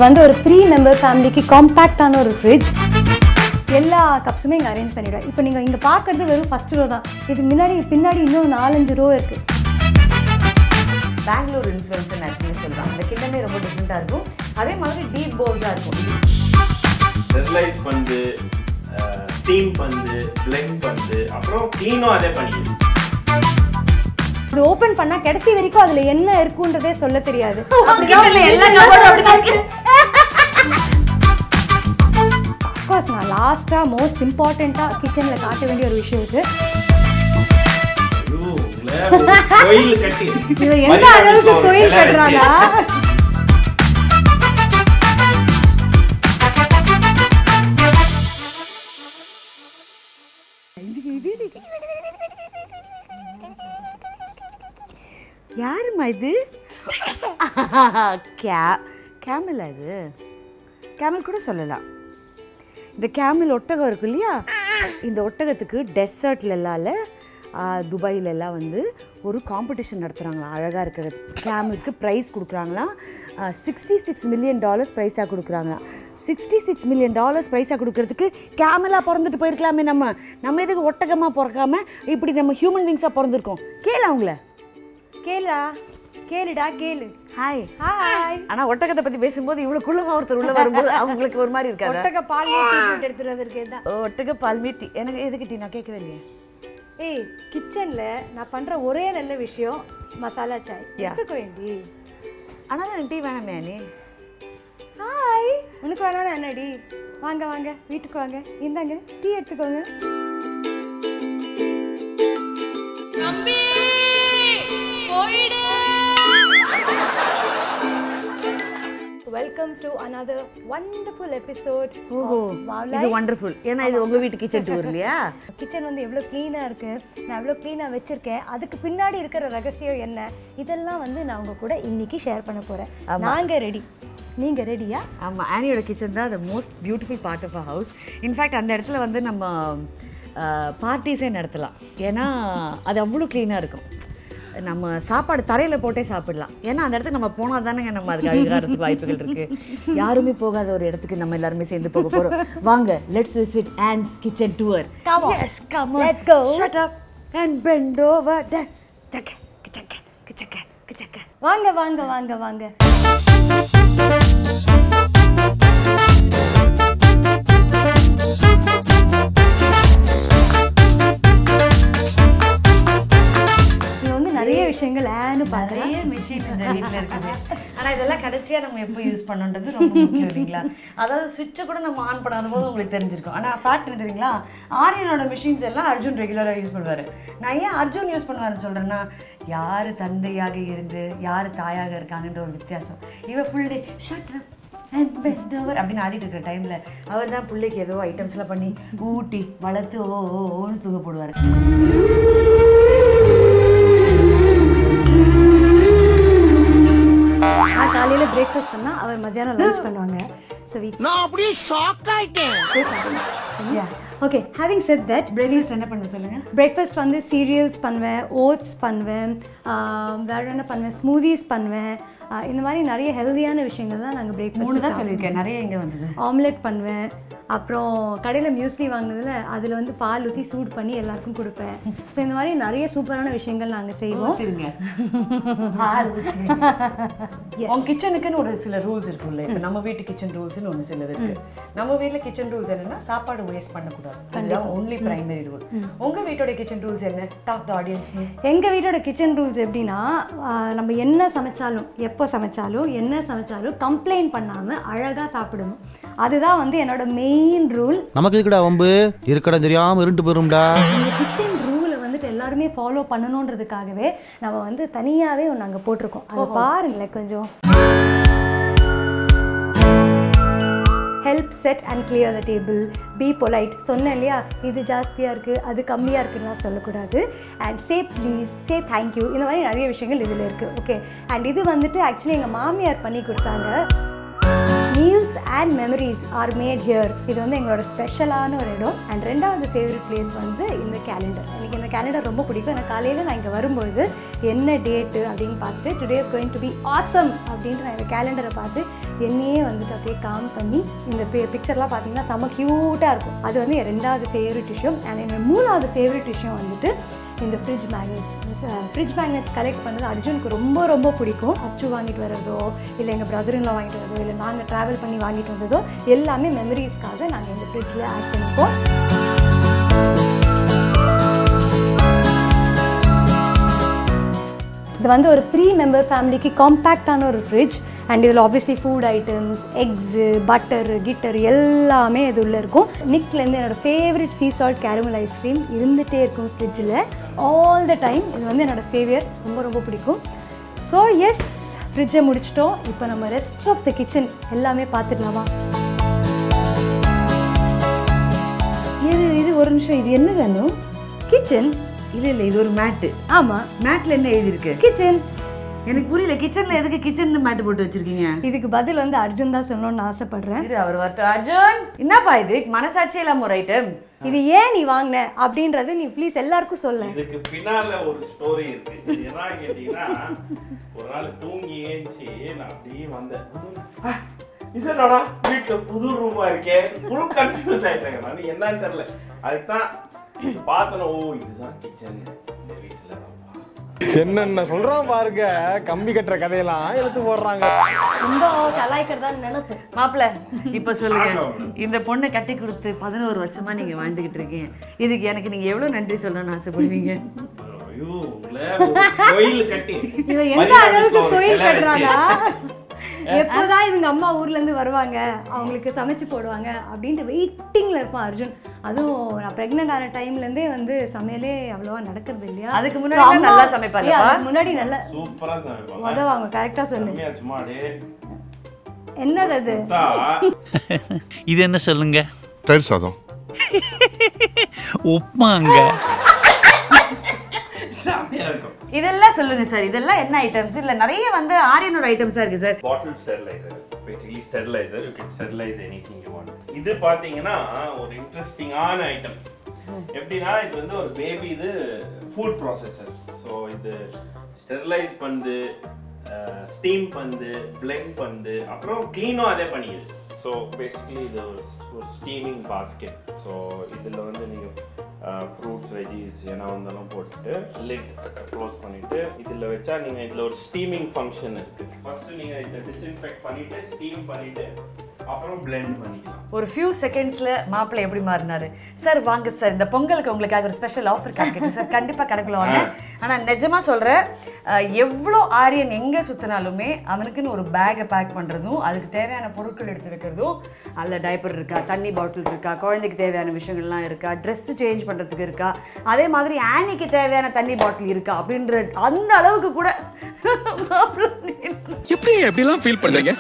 வந்து ஒரு three member ஃபேமிலிக்கு காம்பேக்டான ஒரு ஃப்ரிட்ஜ் எல்லா கப்ஸுமே இங்கே அரேஞ்ச் பண்ணிடுவேன் இப்போ நீங்கள் இங்கே பார்க்குறது வெறும் ஃபஸ்ட் ரோ தான் இதுக்கு முன்னாடி பின்னாடி இன்னும் நாலஞ்சு ரோ இருக்குது பெங்களூர் இன்ஃப்ளூயன்ஸ் ஆக்சுவலி சொல்லலாம் அந்த கிண்ணமே ரொம்ப டிஃப்ரெண்ட்டாக இருக்கும் அதே மாதிரி டீப் பவுல்ஸாக இருக்கும் ஸ்டெர்லைஸ் பந்து ஸ்டீம் பந்து பிளெண்ட் பந்து அப்புறம் க்ளீனும் அதே பண்ணிக்கணும் இது ஓப்பன் பண்ணால் கடைசி வரைக்கும் அதில் என்ன இருக்குன்றதே சொல்ல தெரியாது எல்லா கபோர்டும் அப்படிதான் இருக்கு அஃப்கோர்ஸ் நான் லாஸ்ட்டாக மோஸ்ட் இம்பார்ட்டண்ட்டாக கிச்சனில் காட்ட வேண்டிய ஒரு விஷயம் இது ஐயோ, உங்களை ஒரு கோயில் கட்டி இவன் எந்த மரியாதை அளவுக்கு சோறு கோயில் எல்லாம் கட்டுறாங்க வச்சு. யாரும்மா இது கே கேமல் அது கேமல் கூட சொல்லலாம் இந்த கேமல் ஒட்டகம் இருக்கு இல்லையா இந்த ஒட்டகத்துக்கு டெசர்ட்ல எல்லாம்ல துபாயில எல்லாம் வந்து ஒரு காம்படிஷன் நடத்துகிறாங்களாம் அழகாக இருக்கிற கேமலுக்கு ப்ரைஸ் கொடுக்குறாங்களாம் சிக்ஸ்டி சிக்ஸ் மில்லியன் டாலர்ஸ் ப்ரைஸாக கொடுக்குறாங்களாம் சிக்ஸ்டி சிக்ஸ் மில்லியன் டாலர்ஸ் ப்ரைஸாக கொடுக்கறதுக்கு கேமலாக பிறந்துட்டு போயிருக்கலாமே நம்ம நம்ம எதுக்கு ஒட்டகமாக பிறக்காம இப்படி நம்ம ஹியூமன் பீங்ஸாக பிறந்திருக்கோம் கேளு அவங்கள கேளா கேளுடா கேளு ஹாய் ஹாய் ஆனா ஒட்டகத்தை பத்தி பேசும்போது இவ்வளவு குள்ளமா ஒருத்தர் உள்ள வரும்போது அவங்களுக்கு ஒரு மாதிரி இருக்காது ஒட்டக பால் ட்ரீட்மெண்ட் எடுத்துட்டு வந்திருக்கேன் தான் ஒட்டக பால்மி டீ எனக்கு எதுக்கு டீ நான் கேட்கவே இல்லையே ஏய் கிச்சன்ல நான் பண்ற ஒரே நல்ல விஷயம் மசாலா சாய் Yeah. எடுத்துக்க வேண்டி ஆனா நான் டீ வேணாமே அனி ஹாய் உனக்கு வேணாலும் என்னடி வாங்க வாங்க வீட்டுக்கு வாங்க இந்தாங்க டீ எடுத்துக்கோங்க தம்பி போயிடு welcome to another wonderful episode ஓஹோ இது வண்டர்ஃபுல் ஏன்னா இது உங்க வீட்டு கிச்சன் டூர் இல்லையா கிச்சன் வந்து எவ்வளோ க்ளீனாக இருக்குது நான் எவ்வளோ க்ளீனாக வச்சுருக்கேன் அதுக்கு பின்னாடி இருக்கிற ரகசியம் என்ன இதெல்லாம் வந்து நான் உங்க கூட இன்னைக்கு ஷேர் பண்ண போகிறேன் நாங்கள் ரெடி நீங்கள் ரெடியா ஆமா ஆனியோட கிச்சன் தான் the most beautiful part of a house in fact அந்த இடத்துல வந்து நம்ம பார்ட்டிஸே நடத்தலாம் ஏன்னா அது அவ்வளோ க்ளீனாக இருக்கும் நம்ம சாப்பாடு தரையில் போட்டே சாப்பிடலாம் ஏன்னா அந்த இடத்துக்கு நம்ம போனால் தானேங்க நம்ம அதுக்கு அழுகாறதுக்கு வாய்ப்புகள் இருக்கு யாருமே போகாத ஒரு இடத்துக்கு நம்ம எல்லாருமே சேர்ந்து போக போகிறோம் வாங்க let's visit Anne's kitchen tour Come on. Yes come Let's go. Shut up and bend over டக்க கிச்சக்க கிச்சக்க கிச்சக்க வாங்க வாங்க வாங்க வாங்க இது வந்து நிறைய விஷயங்கள் ஏன்னு பாருங்க நிறைய மிஷின் இந்த வீட்டில் இருக்குது ஆனால் இதெல்லாம் கடைசியாக நம்ம எப்போ யூஸ் பண்ணணுன்றது ரொம்ப முக்கியம் இல்லைங்களா அதாவது சுவிட்சை கூட நம்ம ஆன் பண்ணாத போது உங்களுக்கு தெரிஞ்சிருக்கும் ஆனால் ஃபேக்ட் என்ன தெரியுங்களா ஆரியனோட மிஷின்ஸ் எல்லாம் அர்ஜுன் ரெகுலராக யூஸ் பண்ணுவார் நான் ஏன் அர்ஜுன் யூஸ் பண்ணுவாருன்னு சொல்கிறேன்னா யார் தந்தையாக இருந்து யார் தாயாக இருக்காங்கன்ற ஒரு வித்தியாசம் இவ full day shut and bend over அப்படின்னு ஆடிட்டு இருக்கிற டைமில் அவர் தான் பிள்ளைக்கு ஏதோ ஐட்டம்ஸ்லாம் பண்ணி ஊட்டி வளர்த்து ஓ ஓ, ஓன்னு தூங்க போடுவார் நான் காலையில் பிரேக்ஃபாஸ்ட் பண்ணால் அவர் மத்தியானம் லஞ்ச் பண்ணுவாங்க ஸோ வீக் நான் அப்படியே ஷாக் ஆயிட்டேன் okay having said that breakfast என்ன பண்ண சொல்லுங்கள் பிரேக்ஃபாஸ்ட் வந்து சீரியல்ஸ் பண்ணுவேன் ஓட்ஸ் பண்ணுவேன் ஆஹ் வேற என்ன பண்ணுவேன் ஸ்மூதிஸ் பண்ணுவேன் ஆஹ் இந்த மாதிரி நிறைய ஹெல்தியான விஷயங்கள் தான் நாங்கள் மூணு தான் பிரேக்ஃபாஸ்ட் சொல்லியிருக்கேன் நிறைய இங்கே வந்தது ஆம்லெட் பண்ணுவேன் அப்புறம் கடையில் மியூஸ்லி வாங்கினதுல அதில் வந்து பால் ஊற்றி சூடு பண்ணி எல்லாருக்கும் கொடுப்பேன் ஸோ இந்த மாதிரி நிறைய சூப்பரான விஷயங்கள் நாங்கள் செய்வோம் ஊத்திருங்க. உங்க கிச்சனுக்குன்னு ஒரு சில ரூல்ஸ் இருக்கும்ல இப்போ நம்ம வீட்டு கிச்சன் ரூல்ஸ்னு ஒன்று சிலது இருக்கு நம்ம வீட்டில் கிச்சன் ரூல்ஸ் என்னன்னா சாப்பாடு வேஸ்ட் பண்ணக்கூடாது அதுதான் ஒன்லி பிரைமரி ரூல் உங்க வீட்டோட கிச்சன் ரூல்ஸ் என்ன டாப் த ஆடியன்ஸ் மீ எங்கள் வீட்டோட கிச்சன் ரூல்ஸ் எப்படின்னா ஆஹ் நம்ம என்ன சமைச்சாலும் எப்போ சமைச்சாலும் என்ன சமைச்சாலும் கம்ப்ளைண்ட் பண்ணாமல் அழகாக சாப்பிடணும் அதுதான் வந்து என்னோட மெயின் ரூல் நமக்கு இருக்குடா வம்பு இருக்கடம் தெரியாம இருண்டு போயிரும்டா இந்த கிச்சன் ரூலை வந்துட்டு எல்லாருமே ஃபாலோ பண்ணணுன்றதுக்காகவே நம்ம வந்து தனியாகவே ஒன்று அங்கே போட்டிருக்கோம் அதை பாருங்களேன் கொஞ்சம் help set and clear the table be polite சொன்னேன் இல்லையா இது ஜாஸ்தியாக இருக்குது அது கம்மியாக இருக்குன்னுலாம் சொல்லக்கூடாது and say please say thank you இந்த மாதிரி நிறைய விஷயங்கள் இதில் இருக்குது ஓகே அண்ட் இது வந்துட்டு ஆக்சுவலி எங்கள் மாமியார் பண்ணி கொடுத்தாங்க meals and memories are made here இது வந்து எங்களோட ஸ்பெஷலான ஒரு இடம் அண்ட் ரெண்டாவது ஃபேவரட் பிளேஸ் வந்து இந்த கேலண்டர் எனக்கு இந்த கேலண்டர் ரொம்ப பிடிக்கும் எனக்கு காலையில் நான் இங்கே வரும்பொழுது என்ன டேட்டு அப்படின்னு பார்த்துட்டு today is going to be awesome அப்படின்ட்டு நான் இந்த கேலண்டரை பார்த்து என்னையே வந்துட்டு அப்படியே காம் பண்ணி இந்த பிக்சர்லாம் பார்த்தீங்கன்னா செம்ம க்யூட்டாக இருக்கும் அது வந்து என் ரெண்டாவது ஃபேவரட் விஷயம் அண்ட் என்னோட மூணாவது ஃபேவரட் விஷயம் வந்துட்டு இந்த fridge magnet fridge magnets collect பண்ணது அர்ஜுனுக்கு ரொம்ப ரொம்ப பிடிக்கும் அச்சு வாங்கிட்டு வரதோ இல்லை எங்கள் பிரதரின்லாம் வாங்கிட்டு வரதோ இல்லை நாங்கள் ட்ராவல் பண்ணி வாங்கிட்டு வந்ததோ எல்லாமே மெமரிஸ்க்காக நாங்கள் இந்த ஃப்ரிட்ஜில் ஆட் பண்ணிப்போம் இது வந்து ஒரு த்ரீ மெம்பர் ஃபேமிலிக்கு காம்பேக்டான ஒரு ஃப்ரிட்ஜ் அண்ட் இதில் obviously food items eggs butter கிட்டர் எல்லாமே இது உள்ளே இருக்கும் நிக்லேருந்து என்னோட favourite sea salt caramel ice cream இருந்துகிட்டே இருக்கும் ஃப்ரிட்ஜில் ஆல் த டைம் இது வந்து என்னோட சேவியர் ரொம்ப ரொம்ப பிடிக்கும் ஸோ எஸ் ஃப்ரிட்ஜை முடிச்சிட்டோம் இப்போ நம்ம ரெஸ்ட் ஆஃப் த கிச்சன் எல்லாமே பார்த்துடலாமா இது இது ஒரு நிமிஷம் இது என்ன கண்ணு கிச்சன் இல்ல இல்ல இது ஒரு மேட்டு ஆமாம் மேட்ல என்ன எழுதிருக்கு கிச்சன் எனக்கு புரியல கிச்சன்ல எதுக்கு கிச்சன் மேட்டு போட்டு வச்சிருக்கீங்க இதுக்கு பதில் வந்து அர்ஜுன் தான் சொல்லணும்னு ஆசைப்படுறேன் இரு அவர் வரட்டும் அர்ஜுன் என்னப்பா இது மனசாட்சியே இல்லாம ஒரு ஐட்டம் இது ஏன் நீ வாங்கின அப்படின்றது நீ ப்ளீஸ் எல்லாருக்கும் சொல்ல இதுக்கு பின்னால ஒரு ஸ்டோரி இருக்கு இது என்ன கேட்டீங்கன்னா ஒரு நாள் தூங்கி ஏஞ்சி நான் அப்படியே வந்தேன் "ஆ, இது என்னடா வீட்டுல புது ரூமா இருக்கே ஃபுல் கன்ஃபியூஸ் ஆயிட்டேங்க நான் என்னன்னு தெரியல அதுக்கு தான் பார்த்தன ஓ இதுதான் கிச்சன் இந்த வீட்டுல என்னென்ன சொல்றான் பாருங்க கம்பி கட்டுற கதையெல்லாம் எடுத்து போடுறாங்க ரொம்ப கலாய்க்கிறதா நினைப்பு மாப்பிள்ள இப்ப சொல்லுங்க ஆமா. இந்த பொண்ணை கட்டி கொடுத்து பதினோரு வருஷமா நீங்க வாழ்ந்துகிட்டு இருக்கீங்க இதுக்கு எனக்கு நீங்க எவ்வளவு நன்றி சொல்லணும்னு ஆசைப்படுவீங்க ஐயோ உங்களை ஒரு கோயில் கட்டி இவ எந்த மரியாதை அளவுக்கு ஒரு கோயில் சிலை வச்சு. கட்டுறாங்க எப்போதான் இவங்க அம்மா ஊர்ல இருந்து வருவாங்க அவங்களுக்கு சமைச்சு போடுவாங்க அப்படின்ட்டு வெயிட்டிங்ல இருப்பான் அர்ஜுன் அதுவும் நான் பிரெக்னென்ட் ஆன டைம்ல இருந்தே வந்து சமையலே அவ்வளவா நடக்கிறது இல்லையா அதுக்கு So, முன்னாடி அம்மா- நல்லா சமைப்பாங்கப்பா. ஏய், அதுக்கு முன்னாடி நல்ல சூப்பரா சமைப்பாங்க உதவாங்க கரெக்டா சொல்லு செம்மையா சும்மா அப்படியே என்னது அது குத்தா, இது என்ன சொல்லுங்க தயிர் சாதம் உப்மாங்க செம்மையா இருக்கும் இதெல்லாம் சொல்லுங்க சார் இதெல்லாம் என்ன ஐட்டம்ஸ் இல்ல நிறைய வந்து ஆரியனோட ஐட்டம்ஸா இருக்கு sir bottle steriliser basically steriliser you can sterilise anything you want இது பாத்தீங்கன்னா ஒரு இன்ட்ரெஸ்டிங்கான ஐட்டம் எப்படின்னா இது வந்து ஒரு பேபி இது ஃபுட் ப்ராசஸர் ஸோ இது ஸ்டெரிலைஸ் பண்ணுது ஸ்டீம் பண்ணுது பிளெண்ட் பண்ணுது அப்புறம் க்ளீனும் அதே பண்ணிடுது ஸோ பேசிக்கலி இது ஒரு ஒரு ஸ்டீமிங் பாஸ்கெட் ஸோ இதில் வந்து நீங்கள் ஃப்ரூட்ஸ் வெஜிஸ் என்ன வந்தாலும் போட்டுட்டு லிட் க்ளோஸ் பண்ணிட்டு இதில் வச்சா நீங்கள் இதில் ஒரு ஸ்டீமிங் ஃபங்க்ஷன் இருக்கு ஃபர்ஸ்ட் நீங்கள் இதை டிஸ்இன்ஃபெக்ட் பண்ணிட்டு ஸ்டீம் பண்ணிட்டு அப்புறம் blend பண்ணிக்கலாம் ஒரு ஃபியூ செகண்ட்ஸ்ல மாப்பிள்ளை எப்படி மாறினாரு சார் வாங்க சார் இந்த பொங்கலுக்கு உங்களுக்காக ஒரு ஸ்பெஷல் ஆஃபர் காக்கிட்டு சார் கண்டிப்பா கணக்குல வாங்க ஆனா நிஜமா சொல்றேன் அஹ், எவ்வளோ ஆரியன் எங்க சுத்தினாலுமே அவனுக்குன்னு ஒரு பேக்கை பேக் பண்றதும் அதுக்கு தேவையான பொருட்கள் எடுத்து வைக்கிறதும் அதில் டைப்பர் இருக்கா தண்ணி பாட்டில் இருக்கா குழந்தைக்கு தேவையான விஷயங்கள்லாம் இருக்கா Dress சேஞ்ச் பண்றதுக்கு இருக்கா அதே மாதிரி ஆனிக்கு தேவையான தண்ணி பாட்டில் இருக்கா அப்படின்ற அந்த அளவுக்கு கூட மாப்பிள்ளை எப்படி எப்படிலாம் ஃபீல் பண்றீங்க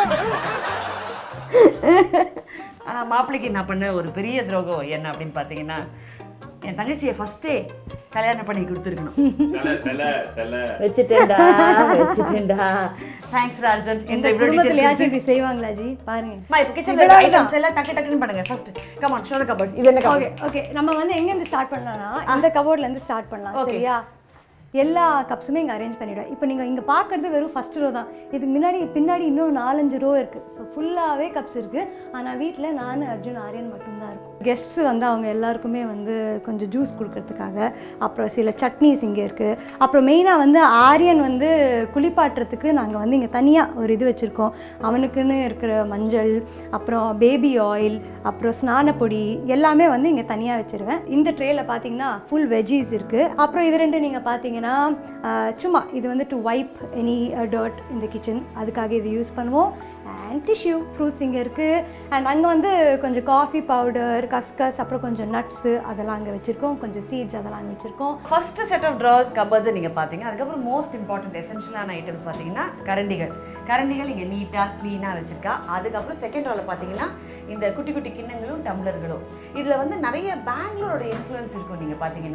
ஆனா மாப்பிள்ளைக்கு நான் பண்ண ஒரு பெரிய துரோகம் என்ன அப்படின்னு பார்த்தீங்கன்னா என் தங்கச்சியை ஃபர்ஸ்டே கல்யாணம் பண்ணி கொடுத்துருக்கணும் சில சில சில வச்சுட்டேன்டா வச்சுட்டேன்டா தேங்க்ஸ் ராஜன் இந்த குடும்பத்திலயாச்சும் இப்படி செய்வாங்களா ஜி பாருங்க மா இப்போ கிச்சன்ல ஐட்டம்ஸ் எல்லாம் டக்கு டக்குன்னு பண்ணுங்க first come on show the cupboard இது என்ன ஓகே ஓகே நம்ம வந்து எங்க இருந்து ஸ்டார்ட் பண்ணலாம்னா இந்த கபோர்ட்ல இருந்து ஸ்டார்ட் பண்ணலாம் Okay. சரியா எல்லா கப்ஸுமே இங்கே அரேஞ்ச் பண்ணிவிடும் இப்போ நீங்கள் இங்கே பார்க்குறது வெறும் ஃபர்ஸ்ட் ரோ தான் இதுக்கு முன்னாடி பின்னாடி இன்னும் நாலஞ்சு ரோ இருக்குது ஸோ ஃபுல்லாகவே கப்ஸ் இருக்குது ஆனால் வீட்டில் நான் அர்ஜுன் ஆரியன் மட்டும்தான் இருக்கும் கெஸ்ட்ஸ் வந்து அவங்க எல்லாருக்குமே வந்து கொஞ்சம் ஜூஸ் கொடுக்கறதுக்காக அப்புறம் சில சட்னிஸ் இங்கே இருக்குது அப்புறம் மெயினாக வந்து ஆரியன் வந்து குளிப்பாட்டுறதுக்கு நாங்கள் வந்து இங்கே தனியாக ஒரு இது வச்சுருக்கோம் அவனுக்குன்னு இருக்கிற மஞ்சள் அப்புறம் பேபி ஆயில் அப்புறம் ஸ்நானப்பொடி எல்லாமே வந்து இங்கே தனியாக வச்சுருவேன் இந்த ட்ரேயில் பார்த்தீங்கன்னா ஃபுல் வெஜ்ஜீஸ் இருக்குது அப்புறம் இது ரெண்டு நீங்கள் பார்த்தீங்கன்னா ஆஹ், சும்மா இது வந்து டு வைப் எனி டர்ட் இந்த கிச்சன் அதுக்காக இது யூஸ் பண்ணுவோம் அண்ட் டிஷ்யூ ஃப்ரூட்ஸ் இங்கே இருக்குது அண்ட் அங்கே வந்து கொஞ்சம் காஃபி பவுடர் கஸ்கஸ் அப்புறம் கொஞ்சம் நட்ஸு அதெல்லாம் அங்கே வச்சுருக்கோம் கொஞ்சம் சீட்ஸ் அதெல்லாம் அங்கே வச்சுருக்கோம் first set of drawers cupboards நீங்க பாத்தீங்க அதுக்கப்புறம் மோஸ்ட் இம்பார்ட்டன்ட் எசென்ஷியலான ஐட்டம்ஸ் பாத்தீங்கன்னா கரண்டிகள் கரண்டிகள் இங்க நீட்டா க்ளீனா வச்சிருக்கா அதுக்கப்புறம் செகண்ட் ரோல பாத்தீங்கன்னா இந்த குட்டி குட்டி கிண்ணங்களும் டம்ளர்களும் இதுல வந்து நிறைய பெங்களூரோட இன்ஃப்ளூயன்ஸ் இருக்கும் நீங்க பாத்தீங்கன்னா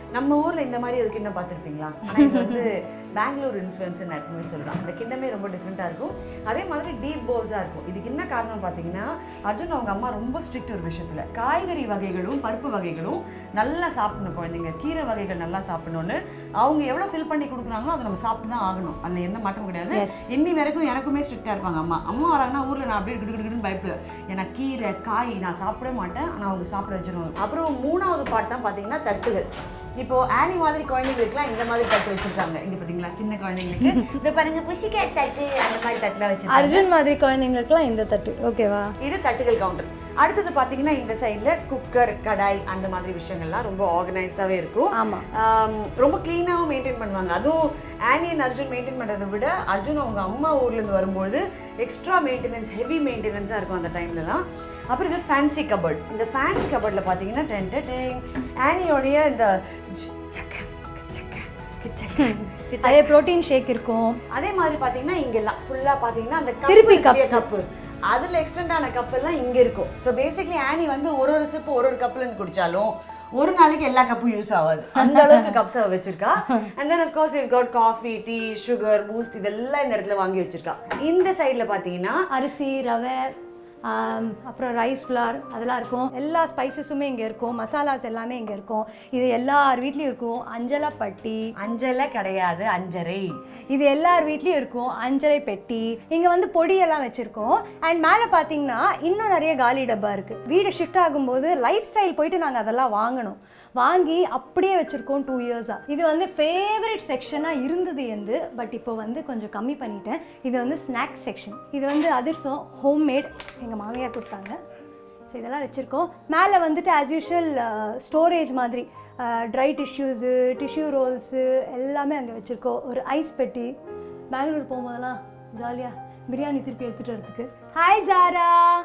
நம்ம ஊர்ல இந்த மாதிரி ஒரு கிண்ணம் பார்த்துருப்பீங்களா ஆனா இது வந்து பெங்களூர் இன்ஃப்ளூயன்ஸ் நான் எப்பவுமே சொல்லலாம் இந்த கிண்ணமே ரொம்ப டிஃப்ரெண்ட்டாக இருக்கும் அதே மாதிரி டீப் பவுல்ஸாக இருக்கும் இதுக்கு என்ன காரணம் பார்த்தீங்கன்னா அர்ஜுன் அவங்க அம்மா ரொம்ப ஸ்ட்ரிக்ட் ஒரு விஷயத்துல காய்கறி வகைகளும் பருப்பு வகைகளும் நல்லா சாப்பிடணும் குழந்தைங்க கீரை வகைகள் நல்லா சாப்பிடணும்னு அவங்க எவ்வளோ ஃபில் பண்ணி கொடுக்குறாங்களோ அதை நம்ம சாப்பிட்டு தான் ஆகணும் அதில் எந்த மாற்றமும் கிடையாது இன்னி வரைக்கும் எனக்குமே ஸ்ட்ரிக்டாக இருப்பாங்க அம்மா அம்மா வராங்கன்னா ஊரில் நான் அப்படியே கிடு கிடுன்னு பயப்படுவேன் எனக்கு கீரை காய் நான் சாப்பிட மாட்டேன் ஆனால் அவங்க சாப்பிட வச்சிருவாங்க அப்புறம் மூணாவது பாட்டு தான் பார்த்தீங்கன்னா தட்டுகள் இப்போ ஆனி மாதிரி குழந்தைங்களுக்குலாம் இந்த மாதிரி தட்டு வச்சிருக்காங்க இங்க பாத்தீங்களா சின்ன குழந்தைங்களுக்கு இந்த பாருங்க புஷிகேட் தட்டு அந்த மாதிரி தட்டுலாம் வச்சிருக்காங்க அர்ஜுன் மாதிரி குழந்தைங்களுக்குலாம் இந்த தட்டு ஓகேவா இது தட்டுகள் கவுண்டர் அடுத்தது பாத்தீங்கன்னா இந்த சைடுல குக்கர் கடாய் அந்த மாதிரி விஷயங்கள்லாம் ரொம்ப ஆர்கனைஸ்டாவே இருக்கும் ஆமா. ஆம், ரொம்ப க்ளீனாகவும் மெயின்டைன் பண்ணுவாங்க அதுவும் ஆனி அண்ட் அர்ஜுன் மெயின்டைன் பண்ணுறதை விட அர்ஜுன் அவங்க அம்மா ஊர்லேருந்து வரும்போது எக்ஸ்ட்ரா மெயின்டெனன்ஸ் ஹெவி மெயின்டெனன்ஸாக இருக்கும் அந்த டைம்லலாம் அப்புறம் இது ஃபேன்சி கபர்ட் இந்த ஃபேன்சி கபர்டில் பார்த்தீங்கன்னா டென் டென் ஆனியோடைய இந்த ஜ், சக்க, கிச்சக்க, கிச்சக்க, கிச்சக்க. அதே ப்ரோட்டீன் ஷேக் இருக்கும் அதே மாதிரி பார்த்தீங்கன்னா இங்கெல்லாம் ஃபுல்லாக பார்த்தீங்கன்னா அந்த திருப்பி திருப்பி cups. கப்பு அதில் எக்ஸ்டெண்ட் ஆன கப் எல்லாம் இங்கே இருக்கும் ஸோ பேசிக்லி ஆனி வந்து ஒரு ஒரு சிப்பு ஒரு ஒரு கப்ல இருந்து குடிச்சாலும் ஒரு நாளைக்கு எல்லா கப்பும் யூஸ் ஆகாது அந்த அளவுக்கு கப்ஸ் அவ வச்சிருக்கா and then of course you got coffee tea sugar Boost இதெல்லாம் இந்த இடத்துல வாங்கி வச்சிருக்கா இந்த சைடில் பார்த்தீங்கன்னா அரிசி ரவை ஆம், அப்புறம் ரைஸ் ஃப்ளார் அதெல்லாம் இருக்கும் எல்லா ஸ்பைசஸுமே இங்கே இருக்கும் மசாலாஸ் எல்லாமே இங்கே இருக்கும் இது எல்லார் வீட்லேயும் இருக்கும் அஞ்சலா பட்டி அஞ்சலை கிடையாது அஞ்சரை இது எல்லார் வீட்லேயும் இருக்கும் அஞ்சரை பெட்டி இங்கே வந்து பொடியெல்லாம் வச்சுருக்கோம் அண்ட் மேலே பார்த்தீங்கன்னா இன்னும் நிறைய காலி டப்பா இருக்குது வீடு ஷிஃப்ட் ஆகும்போது லைஃப் ஸ்டைல் போயிட்டு நாங்கள் அதெல்லாம் வாங்கணும் வாங்கி அப்படியே வச்சுருக்கோம் டூ இயர்ஸாக இது வந்து ஃபேவரட் செக்ஷனாக இருந்தது எந்து பட் இப்போ வந்து கொஞ்சம் கம்மி பண்ணிட்டேன் இது வந்து ஸ்நாக்ஸ் செக்ஷன் இது வந்து அதிர்சம் ஹோம்மேட் எங்கள் மாமியார் கொடுத்தாங்க ஸோ இதெல்லாம் வச்சுருக்கோம் மேலே வந்துட்டு ஆஸ் யூஷுவல் ஸ்டோரேஜ் மாதிரி ட்ரை டிஷ்யூஸு டிஷ்யூ ரோல்ஸு எல்லாமே அங்கே வச்சுருக்கோம் ஒரு ஐஸ் பெட்டி பெங்களூர் போகும்போதெல்லாம் ஜாலியாக பிரியாணி திருப்பி எடுத்துகிட்டு வரதுக்கு hi Zara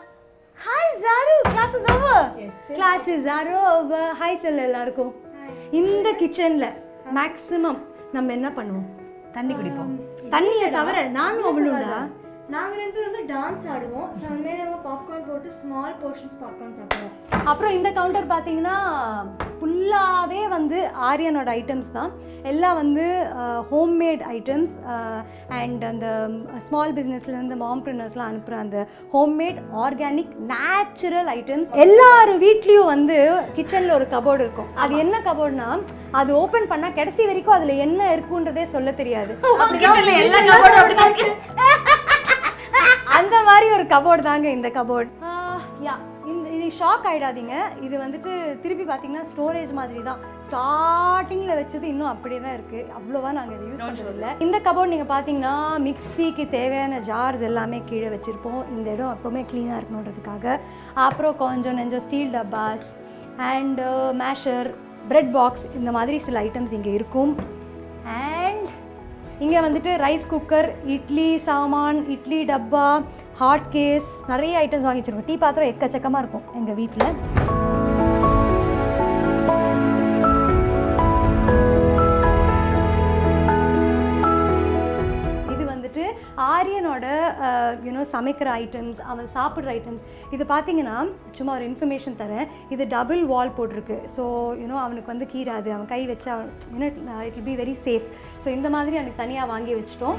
hi Zaru class is over class is ஆரோ ஹாய் சொல்ல எல்லாருக்கும் இந்த கிச்சனில் மேக்ஸிமம் நம்ம என்ன பண்ணுவோம் தண்ணி குடிப்போம் தண்ணியை தவிர நானும் அவ்வளோடா நாங்கள் ரெண்டு பேரும் வந்து டான்ஸ் ஆடுவோம் ஸோ அந்த மாதிரி நம்ம பாப்கார்ன் போட்டு ஸ்மால் போர்ஷன்ஸ் பாப்கார்ன் சாப்பிடுவோம் அப்புறம் இந்த கவுண்டர் பார்த்தீங்கன்னா ஃபுல்லாகவே வந்து ஆரியனோட ஐட்டம்ஸ் தான் எல்லாம் வந்து ஹோம்மேட் ஐட்டம்ஸ் அண்ட் அந்த ஸ்மால் பிஸ்னஸ்லேருந்து மாம்ப்ரினர்ஸ்லாம் அனுப்புகிற அந்த ஹோம்மேட் ஆர்கானிக் நேச்சுரல் ஐட்டம்ஸ் எல்லார் வீட்லேயும் வந்து கிச்சனில் ஒரு கபோர்டு இருக்கும் அது என்ன கபோர்ட்னா அது ஓப்பன் பண்ணால் கடைசி வரைக்கும் அதில் என்ன இருக்குன்றதே சொல்ல தெரியாது எல்லா கபோர்டும் அப்படிதான் இருக்கு அந்த மாதிரி ஒரு கபோர்டு தாங்க இந்த கபோர்ட் யா இந்த இது ஷாக் ஆயிடாதீங்க இது வந்துட்டு திருப்பி பார்த்தீங்கன்னா ஸ்டோரேஜ் மாதிரி தான் ஸ்டார்டிங்கில் வச்சது இன்னும் அப்படியே தான் இருக்குது அவ்வளோவா நாங்கள் இதை யூஸ் பண்ணுறதில்ல இந்த கபோர்ட் நீங்கள் பார்த்தீங்கன்னா மிக்ஸிக்கு தேவையான ஜார்ஸ் எல்லாமே கீழே வச்சுருப்போம் இந்த இடம் எப்போவுமே க்ளீனாக இருக்கணுன்றதுக்காக அப்புறம் கொஞ்சம் நெஞ்சம் steel dabbas and measure bread box இந்த மாதிரி சில ஐட்டம்ஸ் இங்கே இருக்கும் அண்ட் இங்கே வந்துட்டு ரைஸ் குக்கர் இட்லி சாமான் இட்லி டப்பா ஹாட் கேஸ் நிறைய ஐட்டம்ஸ் வாங்கி வச்சிருக்கோம் டீ பாத்திரம் எக்கச்சக்கமாக இருக்கும் எங்கள் வீட்டில் இது வந்துட்டு ஆரியனோட யூனோ சமைக்கிற ஐட்டம்ஸ் அவன் சாப்பிட்ற ஐட்டம்ஸ் இது பார்த்தீங்கன்னா சும்மா ஒரு இன்ஃபர்மேஷன் தரேன் இது டபுள் வால் போட்டிருக்கு ஸோ யூனோ அவனுக்கு வந்து கீராது அவன் கை வச்சா you know it be very safe so இந்த மாதிரி எனக்கு தனியாக வாங்கி வச்சிட்டோம்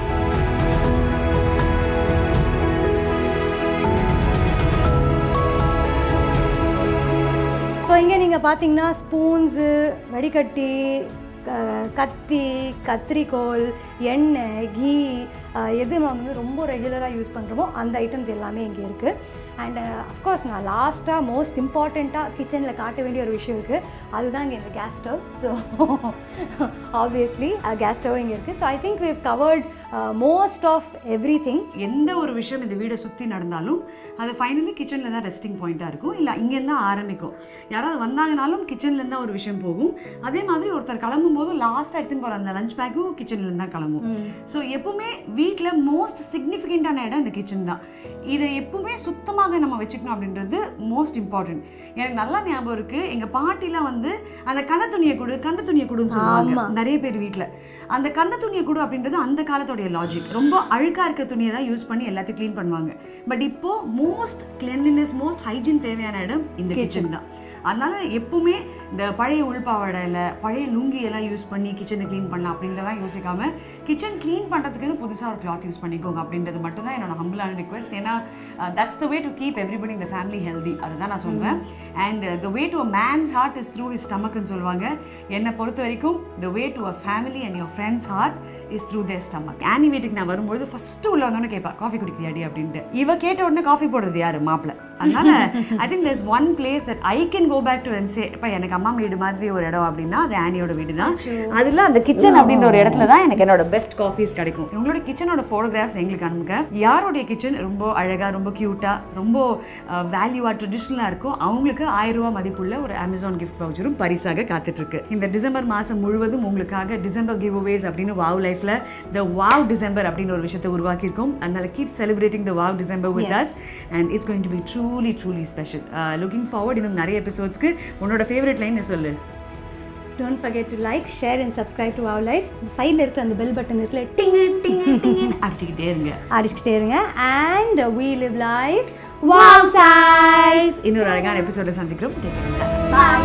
ஸோ இங்கே நீங்கள் பார்த்தீங்கன்னா ஸ்பூன்ஸு வடிகட்டி க- கத்தி கத்திரிக்கோல் எண்ணெய் கீ அஹ், எது நம்ம வந்து ரொம்ப ரெகுலராக யூஸ் பண்ணுறோமோ அந்த ஐட்டம்ஸ் எல்லாமே இங்கே இருக்குது அண்ட் அஃப்கோர்ஸ் நான் லாஸ்ட்டாக மோஸ்ட் இம்பார்ட்டண்ட்டாக கிச்சனில் காட்ட வேண்டிய ஒரு விஷயம் இருக்குது அதுதான் இங்கே இந்த gas stove so obviously gas stove இங்கே இருக்குது so I think we've covered most of everything எந்த ஒரு விஷயம் இந்த வீடை சுற்றி நடந்தாலும் அது ஃபைனலி கிச்சனில் தான் ரெஸ்டிங் பாயிண்ட்டாக இருக்கும் இல்லை இங்கேருந்து தான் ஆரம்பிக்கும் யாராவது வந்தாங்கனாலும் கிச்சன்லேருந்து தான் ஒரு விஷயம் போகும் அதே மாதிரி ஒருத்தர் கிளம்பும் போதும் லாஸ்ட்டாக எடுத்துன்னு போகிற அந்த லஞ்ச் பேக்கும் கிச்சன்லேருந்து தான் கிளம்பும் ஸோ எப்பவுமே வீட்டில் மோஸ்ட் சிக்னிஃபிகண்ட்டான இடம் இந்த கிச்சன் தான் இதை எப்பவுமே சுத்தமாக நம்ம வச்சுக்கணும் அப்படின்றது மோஸ்ட் இம்பார்ட்டன்ட் எனக்கு நல்லா ஞாபகம் இருக்குது எங்கள் பாட்டிலாம் வந்து அந்த கந்த துணியை கொடு கந்த துணியை கொடுன்னு சொல்லுவாங்க நிறைய பேர் வீட்டில் அந்த கந்த துணியை கொடு அப்படின்றது அந்த காலத்தோடைய லாஜிக் ரொம்ப அழுக்கா இருக்க துணியை தான் யூஸ் பண்ணி எல்லாத்தையும் க்ளீன் பண்ணுவாங்க பட் இப்போ மோஸ்ட் கிளென்லினஸ் மோஸ்ட் ஹைஜீன் தேவையான இடம் இந்த கிச்சன் தான் அதனால எப்பவுமே இந்த பழைய உள்பாவாடையில் பழைய லுங்கி எல்லாம் யூஸ் பண்ணி கிச்சனை க்ளீன் பண்ணலாம் அப்படின்றதெல்லாம் யோசிக்காம கிச்சன் க்ளீன் பண்ணுறதுக்குன்னு புதுசாக ஒரு கிளாத் யூஸ் பண்ணிக்கோங்க அப்படின்றது மட்டும் தான் என்னோட ஹம்பிளான ரிக்வெஸ்ட் ஏன்னா that's the way to keep everybody இந்த ஃபேமிலி ஹெல்தி அதுதான் நான் சொல்லுவேன் and the way to a man's heart is through is ஸ்டமக்னு சொல்லுவாங்க என்னை பொறுத்த வரைக்கும் the way to a family and your friends hearts is through their stomach ஆனி வீட்டுக்கு நான் வரும்போது ஃபஸ்ட்டு உள்ள வந்தோன்னே கேட்பா காஃபி குடிக்கிறியாடி அப்படின்ட்டு இவ கேட்ட உடனே காஃபி போடுறது யாரு மாப்பிள்ள அதனால I think there's one place that I can go back to and say இப்போ எனக்கு அம்மா வீடு மாதிரி ஒரு இடம் அப்படின்னா அது ஆனியோட வீடு தான் அதில் அந்த கிச்சன் அப்படின்ற ஒரு இடத்துல தான் எனக்கு என்னோட பெஸ்ட் காஃபீஸ் கிடைக்கும் உங்களோட கிச்சனோட ஃபோட்டோகிராஃப்ஸ் எங்களுக்கு அனுப்புங்க யாருடைய கிச்சன் ரொம்ப அழகாக ரொம்ப க்யூட்டாக ரொம்ப வேல்யூவாக ட்ரெடிஷ்னலாக இருக்கும் அவங்களுக்கு ஆயிரம் ரூபாய் மதிப்புள்ள ஒரு அமேசான் கிஃப்ட் வவுச்சரும் பரிசாக காத்துட்டு இருக்கு இந்த டிசம்பர் மாதம் முழுவதும் உங்களுக்காக டிசம்பர் கிவ் அவேஸ் அப்படின்னு வாவ் லைஃப்ல த வாவ் டிசம்பர் அப்படின்னு ஒரு விஷயத்தை உருவாக்கியிருக்கோம் அதனால keep celebrating the wow December with us and it's going to be truly truly special looking forward இன்னும் நிறைய எபிசோட்ஸ்க்கு உன்னோட ஃபேவரட் லைன் சொல்லு don't forget to like share and subscribe to our life சைடில் இருக்கிற அந்த பெல் பட்டன் இருக்குல்ல டிங்கு டிங்கு டிங்குன்னு அடிச்சுக்கிட்டே இருங்க அடிச்சுக்கிட்டே இருங்க and we live life wow size இன்னொரு அழகான எபிசோட சந்திக்கிறோம் Take care. bye